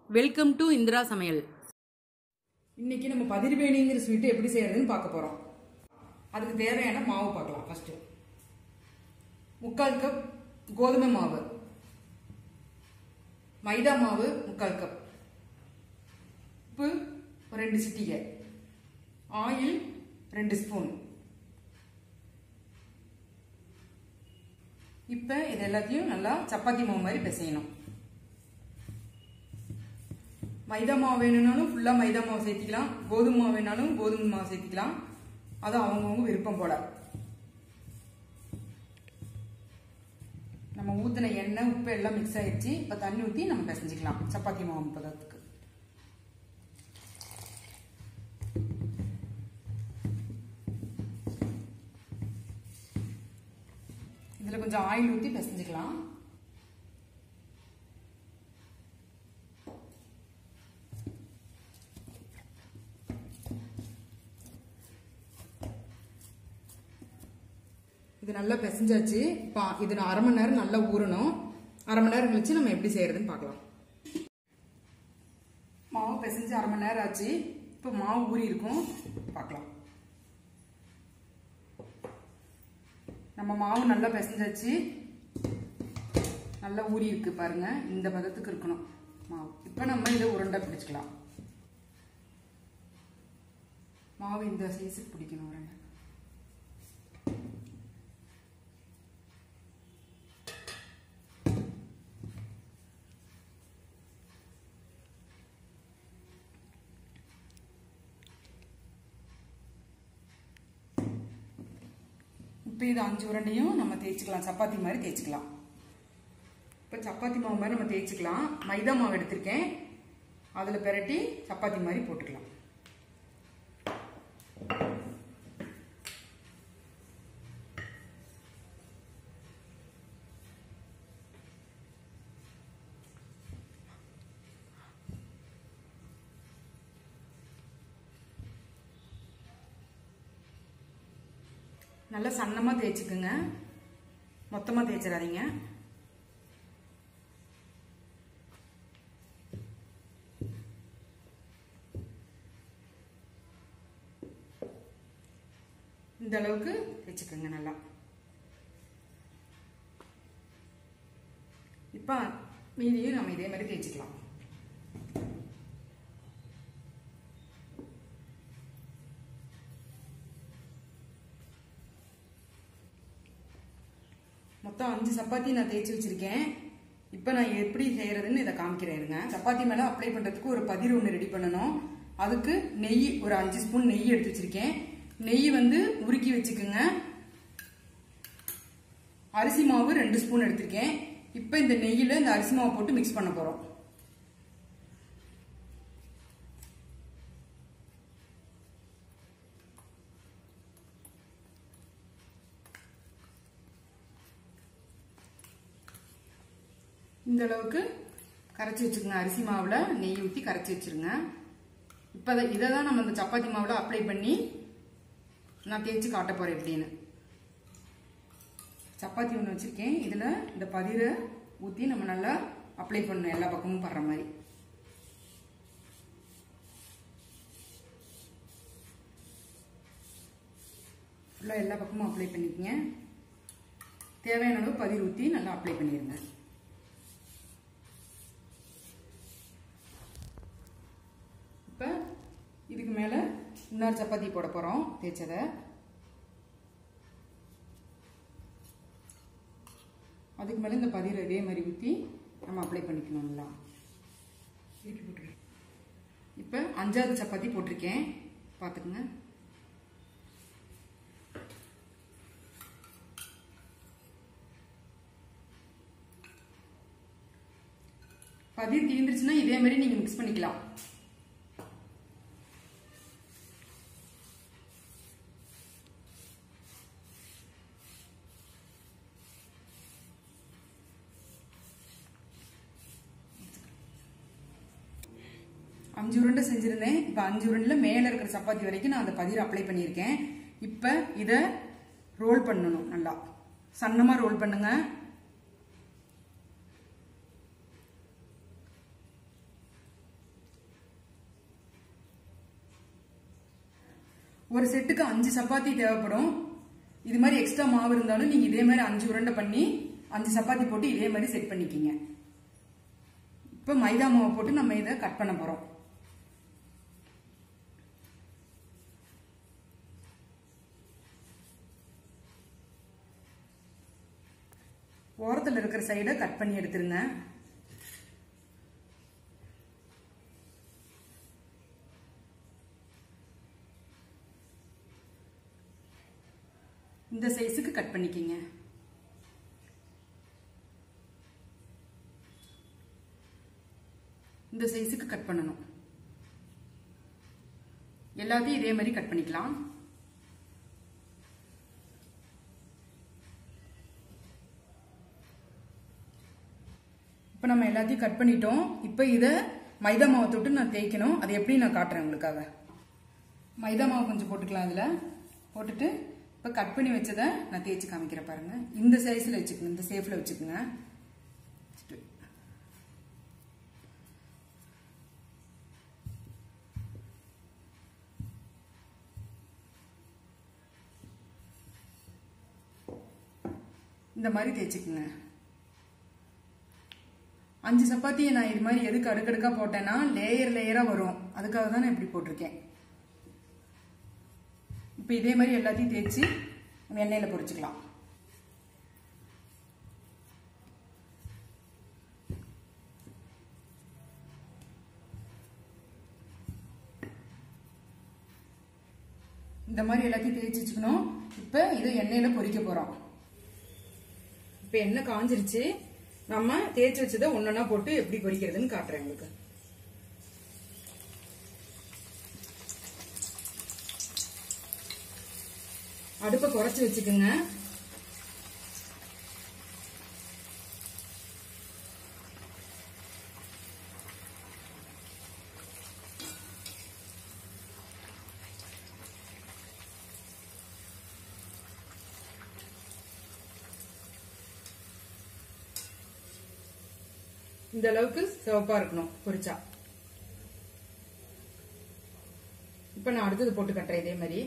welcome to Indira சமையல் இன்னைக்கு நம்ம பதிர்வேணிங்கிற ஸ்வீட்டு எப்படி செய்யறதுன்னு பார்க்க போறோம் அதுக்கு தேவையான மாவு பார்க்கலாம் ஃபர்ஸ்ட் முக்கால் கப் கோதுமை மாவு மைதா மாவு முக்கால் கப் உப்பு ஒரு ரெண்டு சிட்டிகை ஆயில் ரெண்டு ஸ்பூன் இப்போ இது எல்லாத்தையும் நல்லா சப்பாத்தி மாவு மாதிரி பிசையணும் மைதா மாவு வேணும்னாலும் ஃபுல்லாக மைதா மாவு சேர்த்திக்கலாம் கோதுமை மாவு வேணாலும் கோதுமை மாவு சேர்த்திக்கலாம் அது அவங்கவுங்க விருப்பம் போல நம்ம ஊற்றின எண்ணெய் உப்பு எல்லாம் மிக்ஸ் ஆயிடுச்சு இப்போ தண்ணி ஊற்றி நம்ம பிசைஞ்சிக்கலாம் சப்பாத்தி மாவு பதத்துக்கு இதில் கொஞ்சம் ஆயில் ஊற்றி பிசைஞ்சிக்கலாம் இது நல்லா பிசைஞ்சாச்சு இப்போ இது நான் அரை மணி நேரம் நல்லா ஊறணும் அரை மணி நேரம் கழிச்சு நம்ம எப்படி செய்யறதுன்னு பார்க்கலாம் மாவு பிசைஞ்சு அரை மணி நேரம் ஆச்சு இப்போ மாவு ஊறி இருக்கும் பார்க்கலாம் நம்ம மாவு நல்லா பிசைஞ்சாச்சு நல்லா ஊறி இருக்கு பாருங்க இந்த பதத்துக்கு இருக்கணும் மாவு இப்போ நம்ம இதை உருண்டை பிடிச்சிக்கலாம் மாவு இந்த சைஸுக்கு பிடிக்கணும் உருண்டை இப்போ இது அஞ்சு உருண்டையும் நம்ம தேய்ச்சிக்கலாம் சப்பாத்தி மாதிரி தேய்ச்சிக்கலாம் இப்போ சப்பாத்தி மாவு மாதிரி நம்ம தேய்ச்சிக்கலாம் மைதா மாவு எடுத்திருக்கேன் அதில் பெரட்டி சப்பாத்தி மாதிரி போட்டுக்கலாம் நல்லா சன்னமாக தேய்ச்சிக்குங்க மொத்தமாக தேய்ச்சிடாதீங்க இந்த அளவுக்கு தேய்ச்சிக்கோங்க நல்லா இப்போ மீதியும் நம்ம இதே மாதிரி தேய்ச்சிக்கலாம் மொத்தம் அஞ்சு சப்பாத்தி நான் தேய்ச்சி வச்சிருக்கேன் இப்போ நான் எப்படி செய்யறதுன்னு இதை காமிக்கிறேன் இருங்க சப்பாத்தி மேலே அப்ளை பண்ணுறதுக்கு ஒரு பதிர் ஒன்று ரெடி பண்ணணும் அதுக்கு நெய் ஒரு அஞ்சு ஸ்பூன் நெய் எடுத்து வச்சிருக்கேன் நெய் வந்து உருக்கி வச்சுக்குங்க அரிசி மாவு ரெண்டு ஸ்பூன் எடுத்திருக்கேன் இப்போ இந்த நெய்யில் இந்த அரிசி மாவு போட்டு மிக்ஸ் பண்ண போகிறோம் இந்த அளவுக்கு கரைச்சி வச்சுக்கோங்க அரிசி மாவில் நெய் ஊற்றி கரைச்சி வச்சிருங்க இப்போ இதை தான் நம்ம இந்த சப்பாத்தி மாவில் அப்ளை பண்ணி நான் தேய்ச்சி காட்ட போகிறேன் எப்படின்னு சப்பாத்தி ஒன்று வச்சுருக்கேன் இதில் இந்த பதிரை ஊற்றி நம்ம நல்லா அப்ளை பண்ணணும் எல்லா பக்கமும் படுற மாதிரி ஃபுல்லாக எல்லா பக்கமும் அப்ளை பண்ணிக்கங்க தேவையான அளவு பதிர் ஊற்றி நல்லா அப்ளை பண்ணிடுங்க இப்போ இதுக்கு மேலே இன்னொரு சப்பாத்தி போட போகிறோம் தேய்ச்சதை அதுக்கு மேலே இந்த பதிரை இதே மாதிரி ஊற்றி நம்ம அப்ளை பண்ணிக்கணும் நல்லா திருப்பி போட்டுருக்கேன் இப்போ அஞ்சாவது சப்பாத்தி போட்டிருக்கேன் பார்த்துக்குங்க பதிர் தீர்ந்துருச்சுன்னா இதே மாதிரி நீங்கள் மிக்ஸ் பண்ணிக்கலாம் அஞ்சு உருண்டை செஞ்சுருந்தேன் இப்போ அஞ்சு உருண்டில் மேலே இருக்கிற சப்பாத்தி வரைக்கும் நான் அந்த பதிரை அப்ளை பண்ணியிருக்கேன் இப்போ இதை ரோல் பண்ணணும் நல்லா சன்னமாக ரோல் பண்ணுங்க ஒரு செட்டுக்கு அஞ்சு சப்பாத்தி தேவைப்படும் இது மாதிரி எக்ஸ்ட்ரா மாவு இருந்தாலும் நீங்க இதே மாதிரி அஞ்சு உருண்டை பண்ணி அஞ்சு சப்பாத்தி போட்டு இதே மாதிரி செட் பண்ணிக்கிங்க இப்போ மைதா மாவை போட்டு நம்ம இதை கட் பண்ண போறோம் ஓரத்தில் இருக்கிற சைடை கட் பண்ணி எடுத்துருங்க இந்த சைஸுக்கு கட் பண்ணிக்கிங்க இந்த சைஸுக்கு கட் பண்ணணும் எல்லாத்தையும் இதே மாதிரி கட் பண்ணிக்கலாம் இப்போ நம்ம எல்லாத்தையும் கட் பண்ணிட்டோம் இப்போ இதை மைதா மாவை தொட்டு நான் தேய்க்கணும் அது எப்படி நான் காட்டுறேன் உங்களுக்காக மைதா மாவு கொஞ்சம் போட்டுக்கலாம் அதில் போட்டுட்டு இப்போ கட் பண்ணி வச்சதை நான் தேய்ச்சி காமிக்கிறேன் பாருங்க இந்த சைஸில் வச்சுக்கணும் இந்த சேஃபில் வச்சுக்கோங்க இந்த மாதிரி தேய்ச்சிக்குங்க அஞ்சு சப்பாத்தியை நான் இது மாதிரி எதுக்கு அடுக்கடுக்கா போட்டேன்னா லேயர் லேயரா வரும் அதுக்காக தான் நான் இப்படி போட்டிருக்கேன் இப்போ இதே மாதிரி எல்லாத்தையும் தேய்ச்சி நம்ம எண்ணெயில் பொரிச்சுக்கலாம் இந்த மாதிரி எல்லாத்தையும் தேய்ச்சி வச்சுக்கணும் இப்போ இதை எண்ணெயில் பொரிக்க போகிறோம் இப்போ எண்ணெய் காஞ்சிருச்சு நம்ம தேய்ச்சி வச்சதை ஒன்னொன்னா போட்டு எப்படி பொரிக்கிறதுன்னு காட்டுறேன் உங்களுக்கு அடுப்பை குறைச்சி வச்சுக்கோங்க இந்த அளவுக்கு சிவப்பா இருக்கணும் பொரிச்சா இப்ப நான் அடுத்தது போட்டு கட்டுறேன் இதே மாதிரி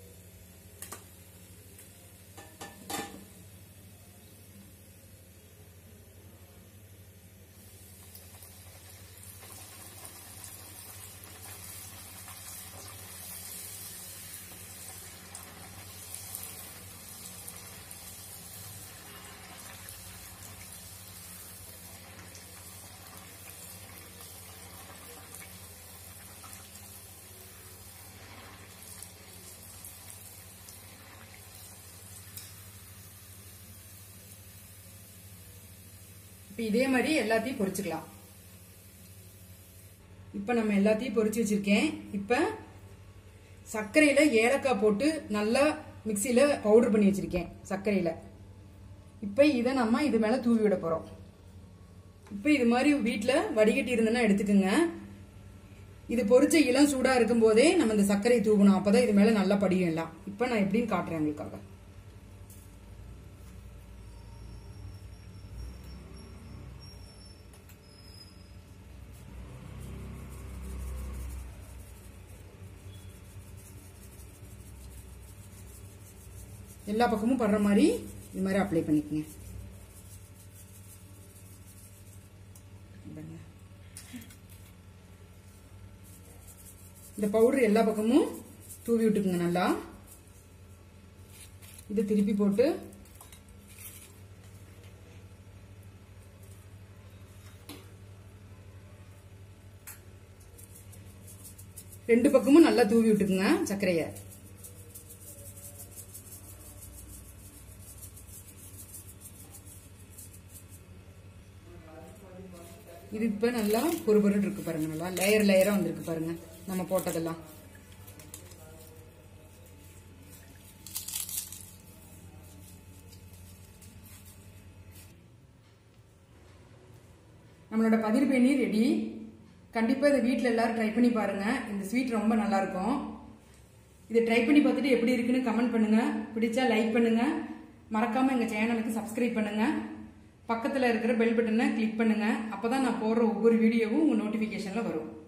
இப்ப இதே மாதிரி எல்லாத்தையும் பொரிச்சுக்கலாம் இப்ப நம்ம எல்லாத்தையும் பொரிச்சு வச்சிருக்கேன் இப்ப சர்க்கரையில ஏலக்காய் போட்டு நல்லா மிக்சியில பவுடர் பண்ணி வச்சிருக்கேன் சர்க்கரையில இப்ப இதை நம்ம இது மேல தூவி விட போறோம் இப்ப இது மாதிரி வீட்டுல வடிகட்டி இருந்ததுன்னா எடுத்துக்கோங்க இது பொரிச்ச இளம் சூடா இருக்கும் போதே நம்ம இந்த சர்க்கரையை தூவணும் அப்பதான் இது மேல நல்லா படியும் எல்லாம் இப்ப நான் எப்படின்னு காட்டுறேன் உங்களுக்காக எல்லா பக்கமும் படுற மாதிரி இது மாதிரி அப்ளை பண்ணிக்கங்க இந்த பவுடர் எல்லா பக்கமும் தூவி விட்டுக்குங்க நல்லா இதை திருப்பி போட்டு ரெண்டு பக்கமும் நல்லா தூவி விட்டுக்குங்க சர்க்கரையை இது இப்ப நல்லா பொறுபொருன்னு இருக்கு பாருங்க நல்லா லேயர் லேயரா வந்திருக்கு பாருங்க நம்ம போட்டதெல்லாம் நம்மளோட பதிர் பேணி ரெடி கண்டிப்பா இதை வீட்ல எல்லாரும் ட்ரை பண்ணி பாருங்க இந்த ஸ்வீட் ரொம்ப நல்லா இருக்கும் இதை ட்ரை பண்ணி பார்த்துட்டு எப்படி இருக்குன்னு கமெண்ட் பண்ணுங்க பிடிச்சா லைக் பண்ணுங்க மறக்காம எங்க சேனலுக்கு சப்ஸ்கிரைப் பண்ணுங்க பக்கத்துல இருக்கிற பெல் பட்டனை கிளிக் பண்ணுங்க அப்பதான் நான் போடுற ஒவ்வொரு வீடியோவும் உங்க நோட்டிபிகேஷன்ல வரும்